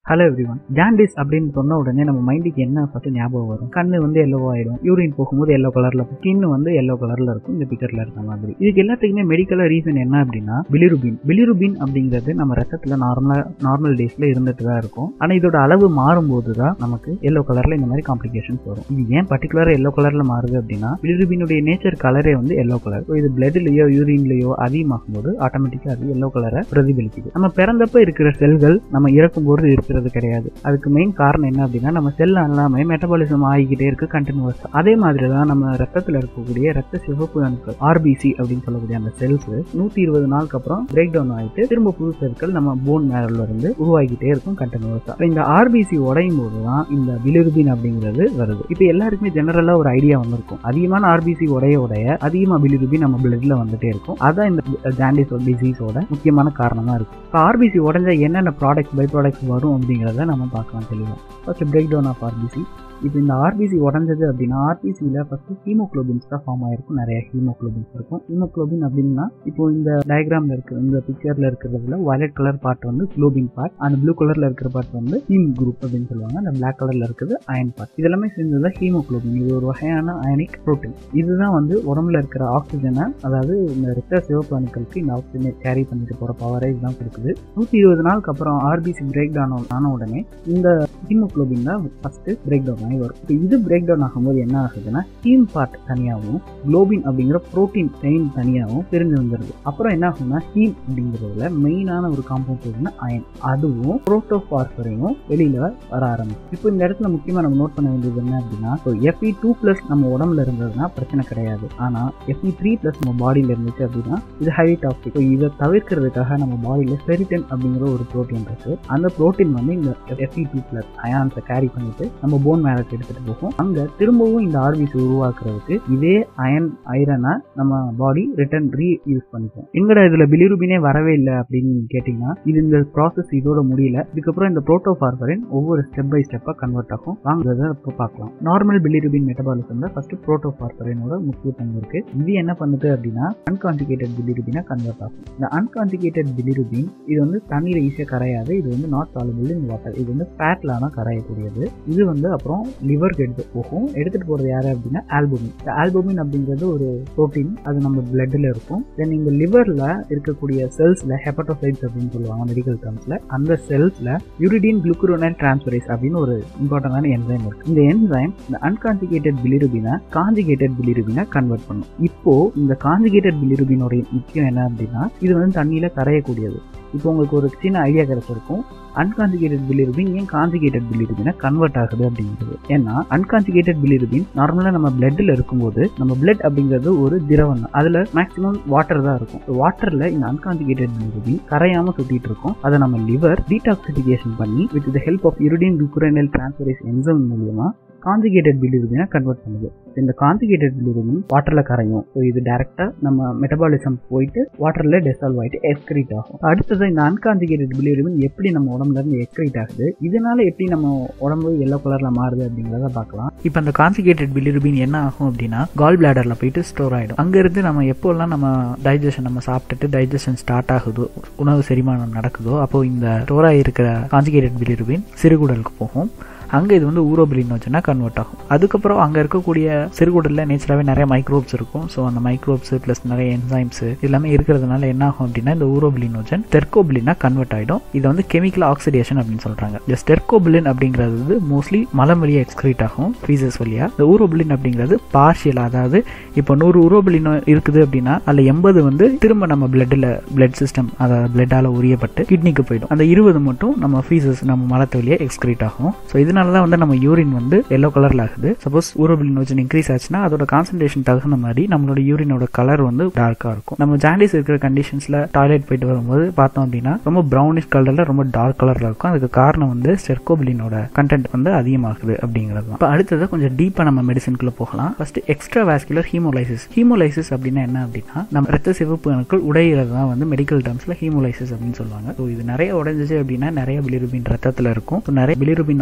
hello everyone jaundice அப்படின்னு சொன்ன உடனே நம்ம மைண்டுக்கு என்ன ஃபர்ஸ்ட் ஞாபகம் வரும் கண்ணு வந்து எல்லோ ஆயிடும் யூரின் போகும்போது எல்லோ கலர்ல ஸ்கின் வந்து எல்லோ கலர்ல இருக்கும் இந்த பிக்சர்ல இருக்க மாதிரி இதுக்கு எல்லாத்துக்குமே மெடிக்கலா ரீசன் என்ன அப்படின்னா பிலிருபின் பிலிருபின் அப்படிங்கிறது நம்ம ரத்தத்துல நார்மலா நார்மல் டேஸ்ல இருந்துட்டு தான் இருக்கும் ஆனா இதோட அளவு மாறும்போது தான் நமக்கு எல்லோ கலர்ல இந்த மாதிரி காம்ப்ளிகேஷன்ஸ் வரும் இது ஏன் பர்டிகுலரா எல்லோ கலர்ல மாறுது அப்படின்னா பிலிருபினுடைய நேச்சர் கலரே வந்து எல்லோ கலர் ஸோ இது பிளட்லயோ யூரின்லயோ அதிகமாகும் போது ஆட்டோமேட்டிக்கா அது எல்லோ கலரை பிரதிபலிக்குது நம்ம பிறந்தப்ப இருக்கிற செல்கள் நம்ம இறக்கும்போது இருக்கிறது கிடையாது அதுக்கு மெயின் காரணம் என்ன அப்படின்னா நம்ம செல் எல்லாமே மெட்டபாலிசம் ஆகிக்கிட்டே இருக்கு கண்டினியூஸ் அதே மாதிரி தான் நம்ம ரத்தத்தில் இருக்கக்கூடிய ரத்த சிவப்பு அணுக்கள் ஆர்பிசி அப்படின்னு சொல்லக்கூடிய அந்த செல்ஸ் நூத்தி இருபது நாளுக்கு அப்புறம் பிரேக் டவுன் ஆகிட்டு திரும்ப புது செல்கள் நம்ம போன் மேரில் இருந்து உருவாகிட்டே இருக்கும் கண்டினியூஸா இந்த ஆர்பிசி உடையும் போது தான் இந்த பிலிருபின் அப்படிங்கிறது வருது இப்போ எல்லாருக்குமே ஜெனரலா ஒரு ஐடியா வந்திருக்கும் அதிகமான ஆர்பிசி உடைய உடைய அதிகமா பிலிருபின் நம்ம பிளட்ல வந்துட்டே இருக்கும் அதான் இந்த ஜாண்டிஸ் டிசீஸோட முக்கியமான காரணமா இருக்கு இப்போ ஆர்பிசி உடஞ்சா என்னென்ன ப்ராடக்ட் பை ப்ராடக்ட்ஸ் வரும் அப்படிங்கிறத நம்ம பார்க்கலாம் தெளிவாக first break down of RBC இப்போ இந்த ஆர்பிசி உடஞ்சது அப்படின்னா ஆர்பிசியில் ஃபஸ்ட்டு ஹீமோக்ளோபின்ஸ் தான் ஃபார்ம் ஆயிருக்கும் நிறைய ஹீமோக்ளோபின்ஸ் இருக்கும் ஹீமோக்ளோபின் அப்படின்னா இப்போ இந்த டயக்ராமில் இருக்கிற இந்த பிக்சரில் இருக்கிறதுல வயலட் கலர் பார்ட் வந்து குளோபின் பார்ட் அந்த ப்ளூ கலரில் இருக்கிற பார்ட் வந்து ஹீம் குரூப் அப்படின்னு சொல்லுவாங்க அந்த பிளாக் கலரில் இருக்கிறது அயன் பார்ட் இதெல்லாமே சேர்ந்தது ஹீமோக்ளோபின் இது ஒரு வகையான அயனிக் ப்ரோட்டீன் இதுதான் வந்து உடம்புல இருக்கிற ஆக்சிஜனை அதாவது இந்த ரத்த சிவப்பு அணுக்களுக்கு இந்த ஆக்சிஜனை கேரி பண்ணிட்டு போகிற பவரை இதுதான் கொடுக்குது நூற்றி இருபது நாளுக்கு அப்புறம் ஆர்பிசி பிரேக் டவுன் ஆன உடனே இந்த ஹீமோக்ளோபின் தான் ஃபஸ்ட்டு பிரேக் டவுன் ஆகி வரும் இப்போ இது பிரேக் டவுன் ஆகும்போது என்ன ஆகுதுன்னா ஹீம் பார்ட் தனியாகவும் குளோபின் அப்படிங்கிற ப்ரோட்டீன் செயின் தனியாகவும் பிரிஞ்சு வந்துடுது அப்புறம் என்ன ஆகும்னா ஹீம் அப்படிங்கிறதுல மெயினான ஒரு காம்பவுண்ட் இருக்குன்னா அயன் அதுவும் புரோட்டோபார்பரையும் வெளியில வர ஆரம்பிச்சு இப்போ இந்த இடத்துல முக்கியமாக நம்ம நோட் பண்ண வேண்டியது என்ன அப்படின்னா இப்போ எஃப்இ டூ ப்ளஸ் நம்ம உடம்புல இருந்ததுன்னா பிரச்சனை கிடையாது ஆனால் எஃப்இ த்ரீ ப்ளஸ் நம்ம பாடியில் இருந்துச்சு அப்படின்னா இது ஹை டாக்ஸிக் இப்போ இதை தவிர்க்கிறதுக்காக நம்ம பாடியில் ஃபெரிட்டன் அப்படிங்கிற ஒரு ப்ரோட்டீன் இருக்கு அந்த ப்ரோட்டீன் வந்து இந்த எஃப்இ டூ ப்ளஸ் அயான்ஸை கேரி பண்ணிட்டு நம்ம போன் மேலக்கு எடுத்துட்டு போகும் அங்க திரும்பவும் இந்த ஆர்பிசி உருவாக்குறதுக்கு இதே அயன் ஐரனை நம்ம பாடி ரிட்டர்ன் ரீ யூஸ் பண்ணிக்கும் எங்கடா இதுல பிலிருபினே வரவே இல்லை அப்படின்னு கேட்டீங்கன்னா இது இந்த ப்ராசஸ் இதோட முடியல இதுக்கப்புறம் இந்த புரோட்டோஃபார்பரின் ஒவ்வொரு ஸ்டெப் பை ஸ்டெப்பா கன்வெர்ட் ஆகும் வாங்குறத இப்போ பார்க்கலாம் நார்மல் பிலிருபின் மெட்டபாலிசம்ல ஃபர்ஸ்ட் புரோட்டோஃபார்பரினோட முக்கிய பங்கு இருக்கு இது என்ன பண்ணுது அப்படின்னா அன்கான்சிகேட்டட் பிலிருபினா கன்வெர்ட் ஆகும் இந்த அன்கான்சிகேட்டட் பிலிருபின் இது வந்து தண்ணீர் ஈஸியாக கரையாது இது வந்து நாட் சாலபிள் இன் வாட்டர் இது வந்து ஃபேட்ல தான் கரையக்கூடியது இது வந்து அப்புறம் லிவருக்கு எடுத்து போகும் எடுத்துட்டு போறது யாரு அப்படின்னா ஆல்புமின் இந்த ஆல்புமின் அப்படிங்கிறது ஒரு ப்ரோட்டீன் அது நம்ம பிளட்ல இருக்கும் தென் இந்த லிவர்ல இருக்கக்கூடிய செல்ஸ்ல ஹெப்படோசைட்ஸ் அப்படின்னு சொல்லுவாங்க மெடிக்கல் டேர்ம்ஸ்ல அந்த செல்ஸ்ல யூரிடின் குளுக்குரோனைல் டிரான்ஸ்பரேஸ் அப்படின்னு ஒரு இம்பார்ட்டன்டான என்சைம் இருக்கு இந்த என்சைம் இந்த அன்கான்சிகேட்டட் பிலிருபினை காஞ்சிகேட்டட் பிலிருபினை கன்வெர்ட் பண்ணும் இப்போ இந்த காஞ்சிகேட்டட் பிலிருபினோட முக்கியம் என்ன அப்படின்னா இது வந்து தண்ணியில கரையக்கூடியது இப்போ உங்களுக்கு ஒரு சின்ன ஐடியா கிடைச்சிருக்கும் அன்கான்சிகேட்டட் பிலிருபின் ஏன் கான்சிகேட்டட் பிலிருபினை கன்வெர்ட் ஆகுது அப்படிங்கிறது ஏன்னா அன்கான்சிகேட்டட் பிலிருபின் நார்மலாக நம்ம பிளட்ல இருக்கும்போது நம்ம பிளட் அப்படிங்கிறது ஒரு திரவம் தான் அதில் மேக்ஸிமம் வாட்டர் தான் இருக்கும் வாட்டரில் இந்த அன்கான்சிகேட்டட் பிலிருபின் கரையாம சுத்திட்டு இருக்கும் அதை நம்ம லிவர் டீடாக்சிஃபிகேஷன் பண்ணி with the help of uridine glucuronyl transferase enzyme மூலியமா கான்ஜுகேட்டட் பிலிருபினை கன்வெர்ட் பண்ணுது இந்த கான்ஜுகேட்டட் பிலிருபின் வாட்டர்ல கரையும் ஸோ இது டைரக்டா நம்ம மெட்டபாலிசம் போயிட்டு வாட்டர்ல டெசால்வ் ஆயிட்டு எக்ஸ்கிரீட் ஆகும் அடுத்தது இந்த அன்கான்ஜுகேட்டட் பிலிருபின் எப்படி நம்ம உடம்புல இருந்து எக்ஸ்கிரீட் ஆகுது இதனால எப்படி நம்ம உடம்பு எல்லோ கலர்ல மாறுது அப்படிங்கிறத பார்க்கலாம் இப்போ அந்த கான்ஜுகேட்டட் பிலிருபின் என்ன ஆகும் அப்படின்னா கால் பிளாடர்ல போயிட்டு ஸ்டோர் ஆயிடும் அங்க இருந்து நம்ம எப்போல்லாம் நம்ம டைஜஷன் நம்ம சாப்பிட்டுட்டு டைஜஷன் ஸ்டார்ட் ஆகுதோ உணவு செரிமானம் நடக்குதோ அப்போ இந்த ஸ்டோர் ஆகிருக்கிற கான்ஜுகேட்டட் பிலிருபின் சிறுகுடலுக்கு போகும் அங்கே இது வந்து ஊரோபிலினோஜனாக கன்வெர்ட் ஆகும் அதுக்கப்புறம் அங்கே இருக்கக்கூடிய சிறுகுடலில் நேச்சராகவே நிறைய மைக்ரோப்ஸ் இருக்கும் ஸோ அந்த மைக்ரோப்ஸ் ப்ளஸ் நிறைய என்சைம்ஸ் எல்லாமே இருக்கிறதுனால என்ன ஆகும் அப்படின்னா இந்த ஊரோபிலினோஜன் தெர்கோபிலினா கன்வெர்ட் ஆகிடும் இதை வந்து கெமிக்கல் ஆக்சிடேஷன் அப்படின்னு சொல்கிறாங்க இந்த ஸ்டெர்கோபிலின் அப்படிங்கிறது வந்து மோஸ்ட்லி மலம் வழியாக எக்ஸ்கிரீட் ஆகும் ஃபீசஸ் வழியாக இந்த ஊரோபிலின் அப்படிங்கிறது பார்ஷியல் அதாவது இப்போ நூறு ஊரோபிலினோ இருக்குது அப்படின்னா அதில் எண்பது வந்து திரும்ப நம்ம பிளட்டில் பிளட் சிஸ்டம் அதாவது பிளட்டால் உரியப்பட்டு கிட்னிக்கு போயிடும் அந்த இருபது மட்டும் நம்ம ஃபீசஸ் நம்ம மலத்து வழியாக எக்ஸ்கிரீட் ஆகும் ஸோ இது இதனால தான் வந்து நம்ம யூரின் வந்து எல்லோ கலரில் ஆகுது சப்போஸ் ஊரோபிலினோஜன் இன்க்ரீஸ் ஆச்சுன்னா அதோட கான்சன்ட்ரேஷன் தகுந்த மாதிரி நம்மளோட யூரினோட கலர் வந்து டார்க்காக இருக்கும் நம்ம ஜாண்டிஸ் இருக்கிற கண்டிஷன்ஸில் டாய்லெட் போயிட்டு வரும்போது பார்த்தோம் அப்படின்னா ரொம்ப ப்ரௌனிஷ் கலரில் ரொம்ப டார்க் கலரில் இருக்கும் அதுக்கு காரணம் வந்து ஸ்டெர்கோபிலினோட கண்டென்ட் வந்து அதிகமாகுது அப்படிங்கிறது தான் இப்போ அடுத்தது கொஞ்சம் டீப்பாக நம்ம மெடிசனுக்குள்ள போகலாம் first extravascular haemolysis haemolysis அப்படின்னா என்ன அப்படின்னா நம்ம ரத்த சிவப்பு அணுக்கள் உடையிறது தான் வந்து மெடிக்கல் டேர்ம்ஸில் ஹீமோலைசிஸ் அப்படின்னு சொல்லுவாங்க ஸோ இது நிறைய உடைஞ்சிச்சு அப்படின்னா நிறைய பிலிருபின் ரத்தத்தில் இருக்கும் ஸோ நிறைய பிலிருபின் ஆக ஆக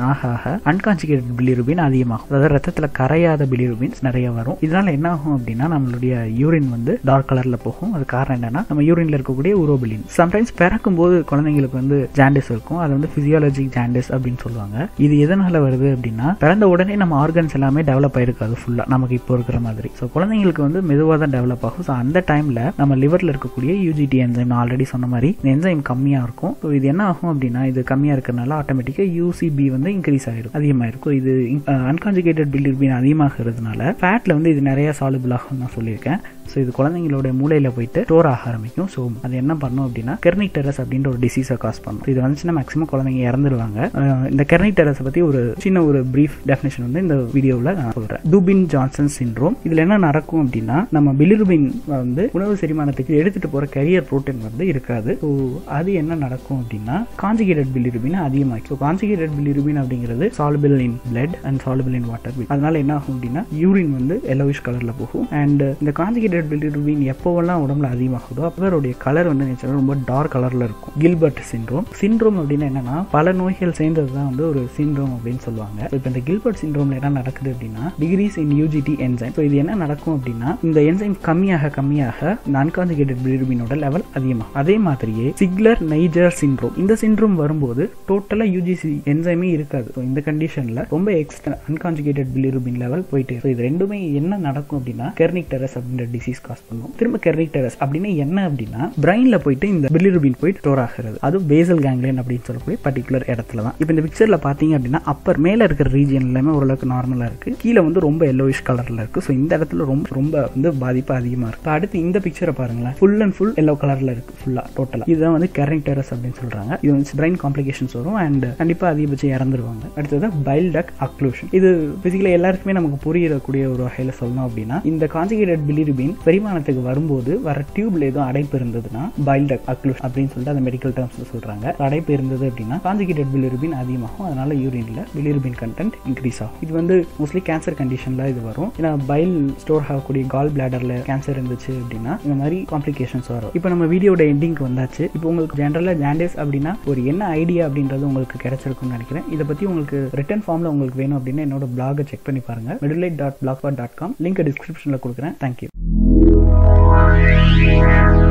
ஆக அன்கான்சிகேட்டட் பிலிருபின் அதிகமாகும் அதாவது ரத்தத்தில் கரையாத பிலிருபின்ஸ் நிறைய வரும் இதனால என்ன ஆகும் அப்படின்னா நம்மளுடைய யூரின் வந்து டார்க் கலர்ல போகும் அது காரணம் என்னன்னா நம்ம யூரின்ல இருக்கக்கூடிய உரோபிலின் சம்டைம்ஸ் பிறக்கும் போது குழந்தைங்களுக்கு வந்து ஜாண்டிஸ் இருக்கும் அது வந்து பிசியாலஜிக் ஜாண்டிஸ் அப்படின்னு சொல்லுவாங்க இது எதனால வருது அப்படின்னா பிறந்த உடனே நம்ம ஆர்கன்ஸ் எல்லாமே டெவலப் ஆயிருக்காது ஃபுல்லா நமக்கு இப்போ இருக்கிற மாதிரி ஸோ குழந்தைங்களுக்கு வந்து மெதுவாக தான் டெவலப் ஆகும் ஸோ அந்த டைம்ல நம்ம லிவர்ல இருக்கக்கூடிய யூஜிடி என்சைம் நான் ஆல்ரெடி சொன்ன மாதிரி இந்த என்சைம் கம்மியா இருக்கும் ஸோ இது என்ன ஆகும் அப்படின்னா இது கம்மியா இருக்கிறதுனால ஆட்டோமேட்டிக்கா யூசிபி வந்து இன்க்ரீஸ் ஆகிடும் அதிகமாக இருக்கும் இது அன்கான்ஜுகேட்டட் பில்டிர்பின் அதிகமாகிறதுனால ஃபேட்ல வந்து இது நிறைய சாலுபிள் ஆகும் நான் சொல்லியிருக்கேன் ஸோ இது குழந்தைங்களோட மூளையில போயிட்டு ஸ்டோர் ஆக ஆரம்பிக்கும் ஸோ அது என்ன பண்ணும் அப்படின்னா கெர்னிக் டெரஸ் அப்படின்ற ஒரு டிசீஸை காஸ் பண்ணும் இது வந்துச்சுன்னா மேக்ஸிமம் குழந்தைங்க இறந்துருவாங்க அஹ் இந்த கெர்னிக் டெரஸை பற்றி ஒரு சின்ன ஒரு பிரீஃப் டெஃபினேஷன் வந்து இந்த வீடியோவில் நான் சொல்கிறேன் டூபின் ஜான்சன் சின்ரோம் இதில் என்ன நடக்கும் அப்படின்னா நம்ம பிலிருபின் வந்து உணவு செரிமானத்துக்கு எடுத்துகிட்டு போகிற கரியர் புரோட்டீன் வந்து இருக்காது ஸோ அது என்ன நடக்கும் அப்படின்னா காஞ்சிகேட்டட் பிலிருபின் அதிகமாகும் ஸோ காஞ்சிகேட்டட் பிலிருபின் அப்படிங்கிறது soluble in blood and soluble in water அதனால என்ன ஆகும் அப்படின்னா யூரின் வந்து எல்லோவிஷ் கலரில் போகும் அண்ட் இந்த காஞ்சிகேட்டட் பிலிருபின் எப்போவெல்லாம் உடம்புல அதிகமாகுதோ அப்போடைய கலர் வந்து நேச்சராக ரொம்ப டார்க் கலரில் இருக்கும் கில்பர்ட் சின்ரோம் சின்ரோம் அப்படின்னா என்னன்னா பல நோய்கள் சேர்ந்தது தான் வந்து ஒரு சின்ரோம் அப்படின்னு சொல்லுவாங்க இப்போ இந்த கில்பர்ட் சின்ரோம்ல என்ன நடக்குது அப்படின்னா decrease in UGT enzyme so இது என்ன நடக்கும் அப்படின்னா இந்த என்சைம் கம்மியாக கம்மியாக இந்த அன்கான்ஜுகேட்டட் பிலிருபினோட லெவல் அதிகமாகும் அதே மாதிரியே சிக்லர் நைஜர் சின்ரோம் இந்த சின்ரோம் வரும்போது டோட்டலாக யூஜிசி என்சைமே இருக்காது ஸோ இந்த கண்டிஷனில் ரொம்ப எக்ஸ்ட்ரா அன்கான்ஜுகேட்டட் பிலிருபின் லெவல் போயிட்டு ஸோ இது ரெண்டுமே என்ன நடக்கும் அப்படின்னா கெர்னிக் டெரஸ் அப்படின்ற டிசீஸ் காஸ் பண்ணும் திரும்ப கெர்னிக் டெரஸ் அப்படின்னு என்ன அப்படின்னா பிரெயின்ல போயிட்டு இந்த பிலிருபின் போயிட்டு ஸ்டோர் ஆகிறது அது பேசல் கேங்லியன் அப்படின்னு சொல்லக்கூடிய பர்டிகுலர் இடத்துல தான் இப்போ இந்த பிக்சர்ல பாத்தீங்க அப்படின்னா அப்பர் மேல இருக்கிற ரீஜன் எல்லாமே ஓரளவுக்கு நார்மலா இருக்கு கீழே வந்து ரொம்ப எல்லோயிஷ் கலர்ல இருக்கு ஸோ இந்த இடத்துல ரொம்ப ரொம்ப வந்து பாதிப்பு அதிகமா இருக்கு இப்போ அடுத்து இந்த பிக்சரை பாருங்களேன் ஃபுல் அண்ட் ஃபுல் எல்லோ கலர்ல இருக்கு ஃபுல்லா டோட்டலா இதுதான் வந்து கெர்னிக் டெரஸ் அப்படின்னு சொல்றாங்க இது வந்து பிரெயின் காம்ப்ளிகேஷன்ஸ் வரும் அண்ட் கண்டிப்பா அதிகபட்சம் இறந்துருவாங்க அடுத்தது பைல் டக் அக்ளூஷன் இது பிசிக்கலா எல்லாருக்குமே நமக்கு புரியக்கூடிய ஒரு வகையில சொல்லணும் அப்படின்னா இந்த கான்ஜுகேட்டட் பிலிருபின் செரிமானத்துக்கு வரும்போது வர டியூப்ல எதுவும் அடைப்பு இருந்ததுன்னா பைல் டக் அக்ளூஷன் அப்படின்னு சொல்லிட்டு அந்த மெடிக்கல் டேர்ம்ஸ்ல சொல்றாங்க அடைப்பு இருந்தது அப்படின்னா கான்ஜுகேட்டட் பிலிருபின் அதிகமாகும் அதனால யூரின்ல பிலிருபின் கண்டென்ட் இன்க்ரீஸ் ஆகும் இது வந்து மோஸ்ட்லி கேன்சர் கண்டிஷன்ல இது வரும் ஏன்னா பைல் ஸ்டோர் ஆகக்கூடிய கால் பிளாடர்ல கேன்சர் இருந்துச்சு அப்படின்னா இந்த மாதிரி காம்ப்ளிகேஷன்ஸ் வரும் இப்போ நம்ம வீடியோட எண்டிங்க்கு வந்தாச்சு இப்போ உங்களுக்கு ஜென்ரலா ஜாண்டிஸ் அப்படின்னா ஒரு என்ன ஐடியா அப்படின்றது உங்களுக்கு கிடைச்சிருக்கும்னு நினைக்கிறேன் இதை பத்தி உங்களுக்கு ரிட்டன் ஃபார்ம்ல உங்களுக்கு வேணும் அப்படின்னா என்னோட பிளாகை செக் பண்ணி பாருங்க மிடிலைட் dot blog dot com link டிஸ்கிரிப்ஷன்ல கொடுக்குறேன் தேங்க்யூ